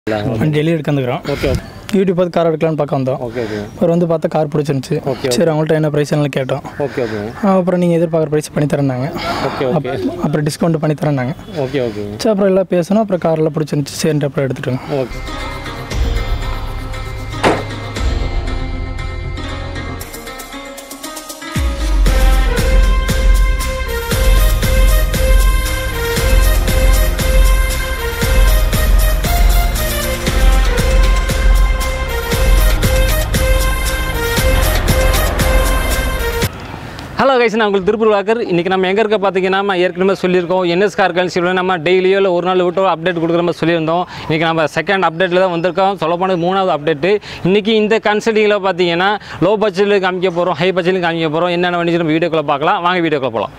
வண்டி டெல்லி எடுக்க வந்துக்கிறோம் ஓகே யூடியூப் பார்த்து கார் எடுக்கலாம்னு பார்க்க வந்தோம் ஓகே ஓகே அவர் வந்து பார்த்தா கார் பிடிச்சிருந்துச்சு சரி அவங்கள்ட்ட என்ன ப்ரைஸ் எல்லாம் கேட்டோம் ஓகே ஓகே அப்புறம் நீங்கள் எதிர்பார்க்குற ப்ரைஸ் பண்ணி தரேன்னாங்க ஓகே ஓகே அப்புறம் டிஸ்கவுண்ட் பண்ணி தரேன்னாங்க ஓகே ஓகே சரி அப்புறம் எல்லாம் பேசணும் அப்புறம் காரெல்லாம் பிடிச்சிருந்துச்சு சரின்ட்டு அப்புறம் எடுத்துட்டோங்க ஓகே ஹலோ கைஸ் நான் உங்களுக்கு திருப்பூர் வாக்கர் இன்றைக்கி நம்ம எங்கே இருக்க பார்த்தீங்கன்னா நம்ம ஏற்கனவே சொல்லியிருக்கோம் என்எஸ் கார் கன்சியில் நம்ம டெய்லியோ இல்லை ஒரு நாள் விட்டு அப்டேட் கொடுக்குற மாதிரி சொல்லியிருந்தோம் இன்றைக்கி நம்ம செகண்ட் அப்டேட்டில் தான் வந்திருக்கோம் சொல்லப்போனது மூணாவது அப்டேட்டு இன்றைக்கி இந்த கன்சல்டிங்கில் பார்த்தீங்கன்னா லோ பட்ஜெட்டில் காமிக்க போகிறோம் ஹை பட்ஜெட்டில் காமிக்க போகிறோம் என்னென்ன வண்டி நம்ம வீடியோக்குள்ளே பார்க்கலாம் வாங்க வீடியோக்குள்ளே போகலாம்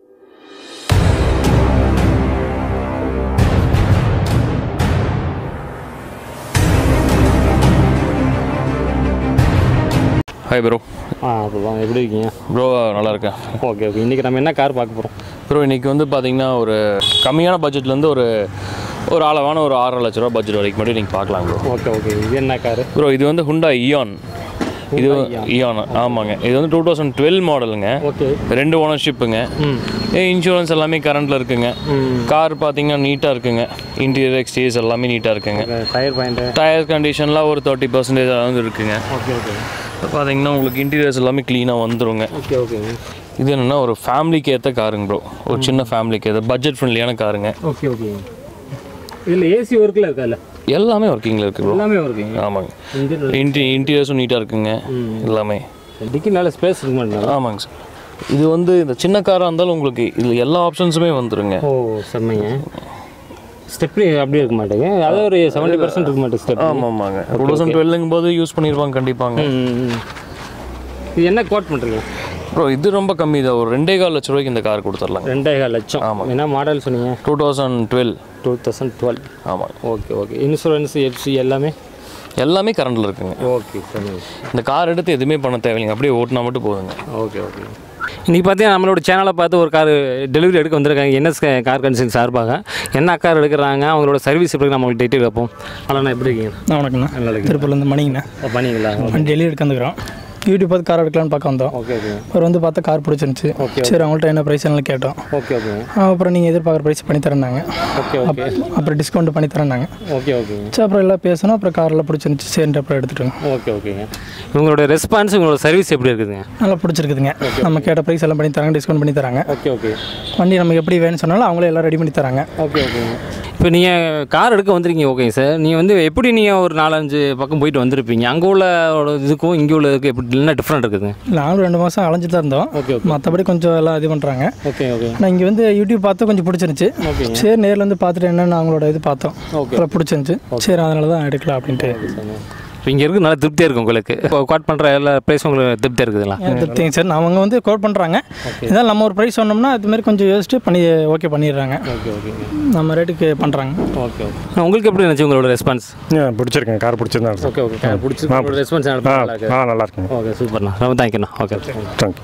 ஹாய் ப்ரோ ஆ அப்புறம் எப்படி இருக்கீங்க ப்ரோ நல்லா இருக்கேன் ஓகே ஓகே இன்றைக்கி நம்ம என்ன கார் பார்க்க போகிறோம் ப்ரோ இன்றைக்கி வந்து பார்த்தீங்கன்னா ஒரு கம்மியான பட்ஜெட்லேருந்து ஒரு ஒரு அளவான ஒரு ஆறரை லட்ச ரூபா பட்ஜெட் வரைக்கும் மட்டும் நீங்கள் பார்க்கலாம் ப்ரோ ஓகே ஓகே இது என்ன கார் ப்ரோ இது வந்து ஹுண்டா இயான் இது இயான் ஆமாங்க இது வந்து டூ தௌசண்ட் டுவெல் மாடலுங்க ஓகே ரெண்டு ஓனர்ஷிப்புங்க ம் இன்சூரன்ஸ் எல்லாமே கரண்ட்டில் இருக்குங்க கார் பார்த்தீங்கன்னா நீட்டாக இருக்குங்க இன்டீரியர் எக்ஸ்டீரியர்ஸ் எல்லாமே நீட்டாக இருக்குங்க டயர் பாயிண்ட்டு டயர் கண்டிஷன்லாம் ஒரு தேர்ட்டி பர்சன்டேஜ் வந்து இருக்குங்க ஓகே ஓகே பார்த்தீங்கன்னா உங்களுக்கு இன்டீரியர்ஸ் எல்லாமே க்ளீனாக வந்துருங்க ஓகே ஓகேங்க இது என்னென்னா ஒரு ஃபேமிலிக்கு ஏற்ற காருங்க ப்ரோ ஒரு சின்ன ஃபேமிலிக்கு ஏற்ற பட்ஜெட் ஃப்ரெண்ட்லியான காருங்க ஓகே ஓகே இதில் ஏசி ஒர்க்கில் இருக்கால எல்லாமே ஒர்க்கிங்கில் இருக்குது ப்ரோ எல்லாமே ஒர்க்கிங்க ஆமாங்க இன்ஜின் இன்டி இன்டீரியர்ஸும் நீட்டாக இருக்குங்க எல்லாமே டிக்கி நல்ல ஸ்பேஸ் இருக்க மாட்டேங்க ஆமாங்க சார் இது வந்து இந்த சின்ன காராக இருந்தாலும் உங்களுக்கு இதில் எல்லா ஆப்ஷன்ஸுமே வந்துருங்க ஓ செம்மைங்க ஸ்டெப்னி அப்படியே இருக்க மாட்டேங்க அது ஒரு செவன்ட்டி பர்சன்ட் இருக்க மாட்டேங்க ஸ்டெப் ஆமாம் ஆமாங்க டூ தௌசண்ட் டுவெல்லுங்கும் போது யூஸ் பண்ணியிருப்பாங்க கண்டிப்பாங்க இது என்ன கோட் பண்ணுறீங்க ப்ரோ இது ரொம்ப கம்மி தான் ஒரு ரெண்டே கால் லட்ச ரூபாய்க்கு இந்த கார் கொடுத்துர்லாங்க ரெண்டே கால் லட்சம் ஆமாம். என்ன மாடல் சொன்னீங்க two thousand twelve two thousand twelve ஆமாங்க ஓகே ஓகே இன்சூரன்ஸ் எஃப்சி எல்லாமே எல்லாமே கரண்டில் இருக்குங்க ஓகே சரிங்க இந்த கார் எடுத்து எதுவுமே பண்ண தேவையில்லைங்க அப்படியே ஓட்டினா மட்டும் போதுங்க ஓகே ஓகே இன்றைக்கி பார்த்தீங்கன்னா நம்மளோட சேனலை பார்த்து ஒரு கார் டெலிவரி எடுக்க வந்திருக்காங்க என்எஸ் கார் கன்சல்ட் சார்பாக என்ன கார் எடுக்கிறாங்க அவங்களோட சர்வீஸ் எப்படி நம்ம டீட்டெயில் வைப்போம் ஆனால் எப்படி இருக்கீங்க நான் வணக்கண்ணா நல்லா இருக்கேன் திருப்பூர்லேருந்து மணிங்கண்ணா பண்ணீங்களா வண்டி டெல்லி எடுக்க வந்துக்கிறோம் யூடியூப் பார்த்து கார் எடுக்கலாம்னு பார்க்க வந்தோம் ஓகே ஓகே அவர் வந்து பார்த்தா கார் பிடிச்சிருந்துச்சு சரி அவங்கள்ட்ட என்ன ப்ரைஸ் எல்லாம் கேட்டோம் ஓகே ஓகே அப்புறம் நீங்கள் எதிர்பார்க்குற ப்ரைஸ் பண்ணி தரேன்னாங்க ஓகே ஓகே அப்புறம் டிஸ்கவுண்ட் பண்ணி தரேன்னாங்க ஓகே ஓகே சரி அப்புறம் எல்லாம் பேசணும் அப்புறம் காரெல்லாம் பிடிச்சிருந்துச்சு சரின்ட்டு அப்புறம் எடுத்துட்டோங்க ஓகே ஓகேங்க இவங்களோட ரெஸ்பான்ஸ் உங்களோட சர்வீஸ் எப்படி இருக்குதுங்க நல்லா பிடிச்சிருக்குதுங்க நம்ம கேட்ட ப்ரைஸ் எல்லாம் பண்ணி தராங்க டிஸ்கவுண்ட் பண்ணி தராங்க ஓகே ஓகே வண்டி நமக்கு எப்படி வேணும்னு சொன்னாலும் அவங்களே எல்லாம் ரெடி பண்ணி தராங்க ஓகே ஓகேங்க இப்போ நீங்கள் கார் எடுக்க வந்திருக்கீங்க ஓகேங்க சார் நீங்கள் வந்து எப்படி நீங்கள் ஒரு நாலஞ்சு பக்கம் போயிட்டு வந்திருப்பீங்க அங்கே உள்ள இதுக்கும் இங்கே உள்ளதுக்கும் எப்படி என்ன டிஃப்ரெண்ட் இருக்குதுங்க நானும் ரெண்டு மாதம் அலைஞ்சு தான் இருந்தோம் ஓகே ஓகே மற்றபடி கொஞ்சம் எல்லாம் இது பண்ணுறாங்க ஓகே ஓகே நான் இங்கே வந்து யூடியூப் பார்த்து கொஞ்சம் பிடிச்சிருந்துச்சு ஓகேங்க சரி நேரில் வந்து பார்த்துட்டு என்னென்னு அவங்களோட இது பார்த்தோம் ஓகே அப்புறம் பிடிச்சிருந்துச்சு சரி அதனால தான் எடுக்கலாம் அப்படின்ட்டு இப்போ இங்கே இருக்கு நல்லா திருப்தியாக இருக்கும் உங்களுக்கு இப்போ காட் பண்ணுற எல்லா ப்ரைஸும் உங்களுக்கு திருப்தியாக இருக்குதுங்களா ஏன் திருப்திங்க சார் அவங்க வந்து கோட் பண்ணுறாங்க இதான் நம்ம ஒரு ப்ரைஸ் சொன்னோம்னா அது மாதிரி கொஞ்சம் யோசிச்சுட்டு பண்ணி ஓகே பண்ணிடுறாங்க ஓகே ஓகே நம்ம ரேட்டுக்கு பண்ணுறாங்க ஓகே ஓகே உங்களுக்கு எப்படி இருந்துச்சு உங்களோட ரெஸ்பான்ஸ் ஆ பிடிச்சிருக்கேன் கார் பிடிச்சிருந்தா சார் ஓகே ஓகே பிடிச்சி உங்களோட ரெஸ்பான்ஸ் ஆ நல்லா இருக்கு ஆ நல்லா இருக்குங்க ஓகே சூப்பர்ண்ணா ரொம்ப தேங்க்யூண்ணா ஓகே தேங்க்யூ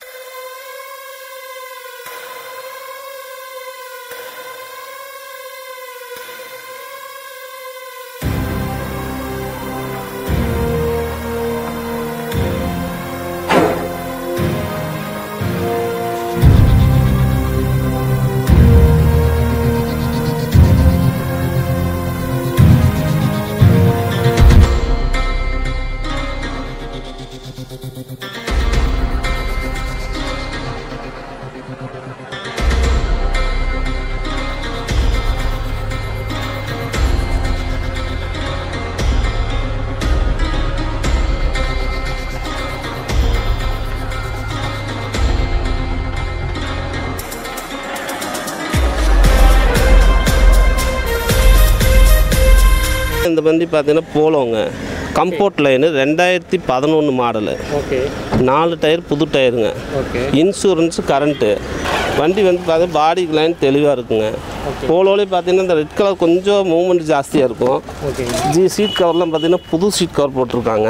இந்த வண்டி பார்த்தீங்கன்னா போலோங்க கம்போர்ட் லைனு ரெண்டாயிரத்தி பதினொன்று மாடலு ஓகே நாலு டயர் புது டயருங்க ஓகே இன்சூரன்ஸு கரண்ட்டு வண்டி வந்து பார்த்தீங்கன்னா பாடி லைன் தெளிவாக இருக்குங்க போலோலேயே பார்த்தீங்கன்னா இந்த ரெட் கலர் கொஞ்சம் மூவ்மெண்ட் ஜாஸ்தியாக இருக்கும் ஓகேங்க ஜி சீட் கவர்லாம் பார்த்தீங்கன்னா புது சீட் கவர் போட்டிருக்காங்க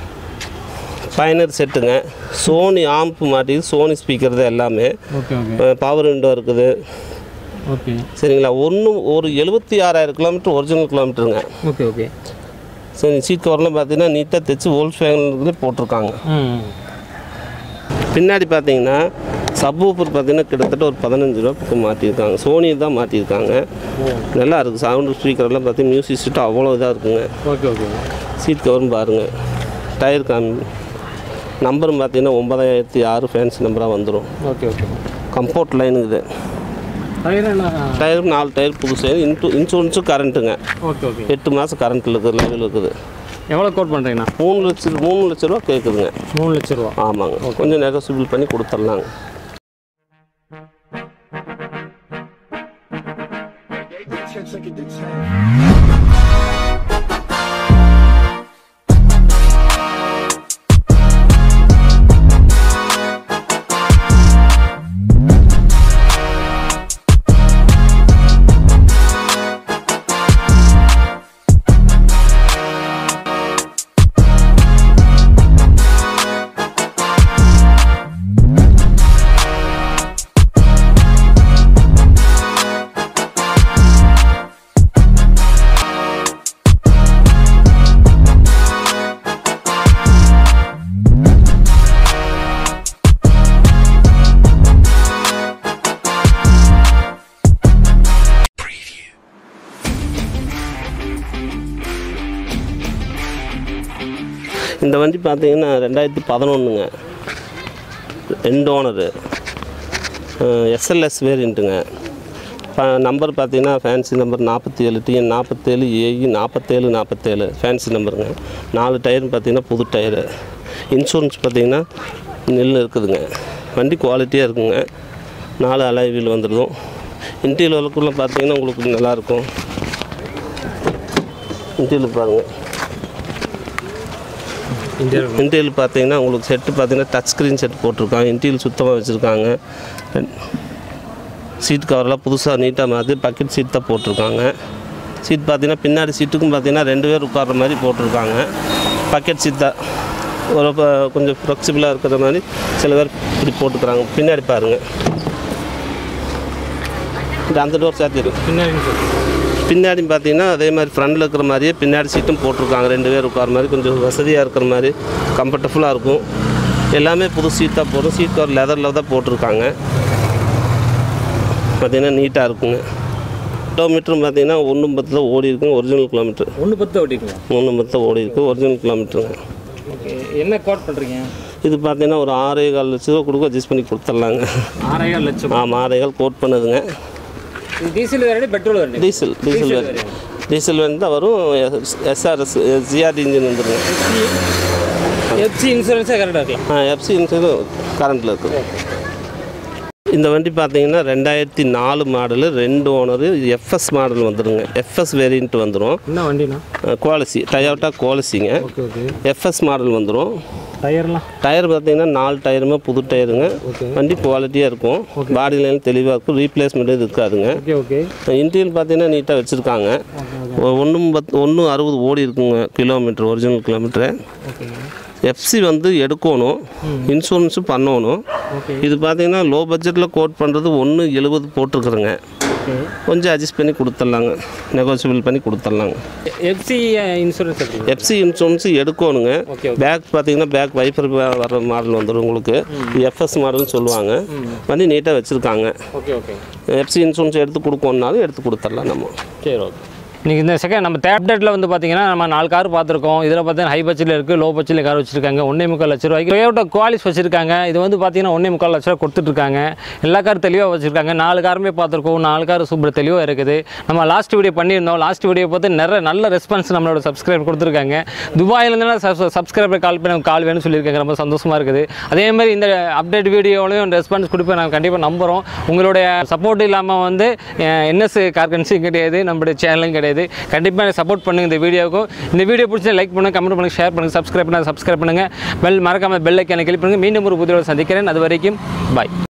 பயனர் செட்டுங்க சோனி ஆம்ப் மாட்டி சோனி ஸ்பீக்கர் தான் எல்லாமே ஓகே ஓகே பவர் விண்டோ இருக்குது ஓகே சரிங்களா ஒன்று ஒரு எழுபத்தி ஆறாயிரம் கிலோமீட்டர் ஒரிஜினல் கிலோமீட்டருங்க ஓகே ஓகே சரி சீட் கவர்லாம் பார்த்தீங்கன்னா நீட்டாக தைச்சு ஓல்ஸ் வேகன்லேயே போட்டிருக்காங்க ம் பின்னாடி பார்த்தீங்கன்னா சப் ஊப்பர் பார்த்தீங்கன்னா கிட்டத்தட்ட ஒரு பதினஞ்சு ரூபா பக்கம் மாற்றிருக்காங்க சோனி தான் மாற்றிருக்காங்க நல்லா இருக்குது சவுண்டு ஸ்பீக்கர்லாம் பார்த்து மியூசிக் சீட்டும் அவ்வளோ இதாக இருக்குங்க ஓகே ஓகே சீட் கவரும் பாருங்கள் டயர் காமி நம்பரும் பார்த்தீங்கன்னா ஒன்பதாயிரத்தி ஆறு ஃபேன்ஸ் நம்பராக வந்துடும் ஓகே ஓகே கம்போர்ட் லைன் இது டயர் என்ன டயர் நாலு டயர் புதுசு இன்சூ இன்சூரன்ஸும் கரண்ட்டுங்க ஓகே ஓகே எட்டு மாதம் கரண்ட்டில் இருக்குது லைவில் இருக்குது எவ்வளோ கோட் பண்ணுறீங்கண்ணா மூணு லட்சம் மூணு லட்ச ரூபா கேட்குதுங்க மூணு லட்ச ரூபா ஆமாங்க கொஞ்சம் நெகோசிபிள் பண்ணி கொடுத்துட்லாங்க இந்த வண்டி பார்த்தீங்கன்னா ரெண்டாயிரத்தி பதினொன்றுங்க ரெண்டு ஓனரு எஸ்எல்எஸ் வேரியண்ட்டுங்க நம்பர் பார்த்தீங்கன்னா ஃபேன்சி நம்பர் நாற்பத்தி ஏழு டிஎன் நாற்பத்தேழு ஏஇ நாற்பத்தேழு நாற்பத்தேழு ஃபேன்சி நம்பருங்க நாலு டயர்னு பார்த்தீங்கன்னா புது டயரு இன்சூரன்ஸ் பார்த்தீங்கன்னா நெல் இருக்குதுங்க வண்டி குவாலிட்டியாக இருக்குங்க நாலு அலாய் வீல் வந்துடும் இன்டீரியருக்குள்ளே பார்த்தீங்கன்னா உங்களுக்கு நல்லாயிருக்கும் இன்டீரியர் பாருங்கள் இன்டீரியர் இன்டீரியல் பார்த்தீங்கன்னா உங்களுக்கு செட்டு பார்த்தீங்கன்னா டச் ஸ்க்ரீன் செட் போட்டிருக்காங்க இன்டீரியல் சுத்தமாக வச்சுருக்காங்க சீட் கவர்லாம் புதுசாக நீட்டாக மாற்றி பக்கெட் சீட் தான் போட்டிருக்காங்க சீட் பார்த்தீங்கன்னா பின்னாடி சீட்டுக்கும் பார்த்தீங்கன்னா ரெண்டு பேர் உட்கார்ற மாதிரி போட்டிருக்காங்க பக்கெட் சீட் தான் ஒரு ப- கொஞ்சம் ஃப்ளெக்சிபிளாக இருக்கிற மாதிரி சில பேர் இப்படி போட்டுக்கிறாங்க பின்னாடி பாருங்கள் இந்த அந்த டோர் சாத்திருக்கு பின்னாடி பின்னாடி பார்த்தீங்கன்னா அதே மாதிரி ஃப்ரண்டில் இருக்கிற மாதிரியே பின்னாடி சீட்டும் போட்டிருக்காங்க ரெண்டு பேர் உட்கார மாதிரி கொஞ்சம் வசதியாக இருக்கிற மாதிரி கம்ஃபர்டபுளாக இருக்கும் எல்லாமே புது சீட் தான் போடும் சீட் கவர் லெதரில் தான் போட்டிருக்காங்க பார்த்தீங்கன்னா நீட்டாக இருக்குங்க கிலோமீட்டரும் பார்த்தீங்கன்னா ஒன்று பத்தில் ஓடி இருக்குங்க ஒரிஜினல் கிலோமீட்டர் ஒன்று பத்து ஓட்டிக்கலாம் ஒன்று பத்தில் ஓடி இருக்கு ஒரிஜினல் கிலோமீட்டருங்க ஓகே என்ன கோட் பண்ணுறீங்க இது பார்த்தீங்கன்னா ஒரு ஆறே கால் லட்ச ரூபா கொடுக்க அட்ஜஸ்ட் பண்ணி கொடுத்துட்லாங்க ஆறாயிரம் லட்சம் ஆமாம் ஆறே கால் கோட் பண்ணுதுங்க இது டீசல் வேறு பெட்ரோல் வேறு டீசல் டீசல் வேறு டீசல் வேறு தான் வரும் எஸ்ஆர்எஸ் ஜிஆர்டி இன்ஜின் வந்துருங்க எஃப்சி இன்சூரன்ஸே கரெக்டாக இருக்கலாம் ஆ எஃப்சி இன்சூரன்ஸ் கரண்ட்டில் இருக்குது இந்த வண்டி பார்த்தீங்கன்னா ரெண்டாயிரத்தி நாலு மாடலு ரெண்டு ஓனரு எஃப்எஸ் மாடல் வந்துடுங்க எஃப்எஸ் வேரியன்ட் வந்துடும் என்ன வண்டிண்ணா குவாலிசி டயோட்டா குவாலிசிங்க ஓகே ஓகே எஃப்எஸ் மாடல் வந்துடும் டயர்லாம் டயர் பார்த்தீங்கன்னா நாலு டயருமே புது டயருங்க வண்டி குவாலிட்டியாக இருக்கும் பாடி லைன் தெளிவாக இருக்கும் ரீப்ளேஸ்மெண்ட் இது இருக்காதுங்க ஓகே ஓகே இன்டீரியல் பார்த்தீங்கன்னா நீட்டாக வச்சுருக்காங்க ஒன்று பத் ஒன்று அறுபது ஓடி இருக்குங்க கிலோமீட்டர் ஒரிஜினல் கிலோமீட்டரு ஓகேங்க எஃப்சி வந்து எடுக்கணும் இன்சூரன்ஸும் பண்ணணும் இது பார்த்தீங்கன்னா லோ பட்ஜெட்டில் கோட் பண்ணுறது ஒன்று எழுபது போட்டிருக்குறேங்க ஓகே கொஞ்சம் அட்ஜஸ்ட் பண்ணி கொடுத்துட்லாங்க நெகோசியபிள் பண்ணி கொடுத்துட்லாங்க எஃப்சி இன்சூரன்ஸ் எப்படி எஃப்சி இன்சூரன்ஸ் எடுக்கணுங்க ஓகே பேக் பார்த்தீங்கன்னா பேக் வைஃபர் வர மாடல் வந்துடும் உங்களுக்கு எஃப்எஸ் மாடல்னு சொல்லுவாங்க வண்டி நீட்டாக வச்சுருக்காங்க ஓகே ஓகே எஃப்சி இன்சூரன்ஸ் எடுத்து கொடுக்கணுன்னாலும் எடுத்து கொடுத்துடலாம் நம்ம சரி ஓகே இன்றைக்கி இந்த செகண்ட் நம்ம தேர்ட் அப்டேட்டில் வந்து பார்த்தீங்கன்னா நம்ம நாலு கார் பார்த்துருக்கோம் இதில் பார்த்தீங்கன்னா ஹை பட்ஜெட்டில் இருக்குது லோ பட்ஜெட்டில் கார் வச்சிருக்காங்க ஒன்றே முக்கால் லட்ச ரூபாய்க்கு டொயோட்டா குவாலிஸ் வச்சிருக்காங்க இது வந்து பார்த்தீங்கன்னா ஒன்றே முக்கால் லட்ச ரூபா கொடுத்துட்ருக்காங்க எல்லா கார் தெளிவாக வச்சிருக்காங்க நாலு காருமே பார்த்துருக்கோம் நாலு கார் சூப்பர் தெளிவாக இருக்குது நம்ம லாஸ்ட் வீடியோ பண்ணியிருந்தோம் லாஸ்ட் வீடியோ பார்த்து நிறைய நல்ல ரெஸ்பான்ஸ் நம்மளோட சப்ஸ்கிரைபர் கொடுத்துருக்காங்க துபாயிலேருந்து சப்ஸ்கிரைபர் கால் பண்ணி கால் வேணும்னு சொல்லியிருக்காங்க ரொம்ப சந்தோஷமாக இருக்குது அதே மாதிரி இந்த அப்டேட் வீடியோலையும் ரெஸ்பான்ஸ் கொடுப்பேன் நான் கண்டிப்பாக நம்புகிறோம் உங்களுடைய சப்போர்ட் இல்லாமல் வந்து என்எஸ் கார்கன்சியும் கிடையாது நம்மளுடைய சேனலும் கிடையாது கண்டிப்பாக சப்போர்ட் பண்ணுங்கள் இந்த வீடியோவுக்கும் இந்த வீடியோ பிடிச்சா லைக் பண்ணுங்கள் கமெண்ட் பண்ணுங்கள் ஷேர் பண்ணுங்கள் சப்ஸ்கிரைப் பண்ணுங்கள் சப்ஸ்கிரைப் பண்ணுங்கள் பெல் மறக்காமல் பெல் ஐக்கானை கிளிக் பண்ணுங்கள் மீண்டும் ஒரு புதியோட சந்திக்கிறேன் அது வரைக்கும் பாய்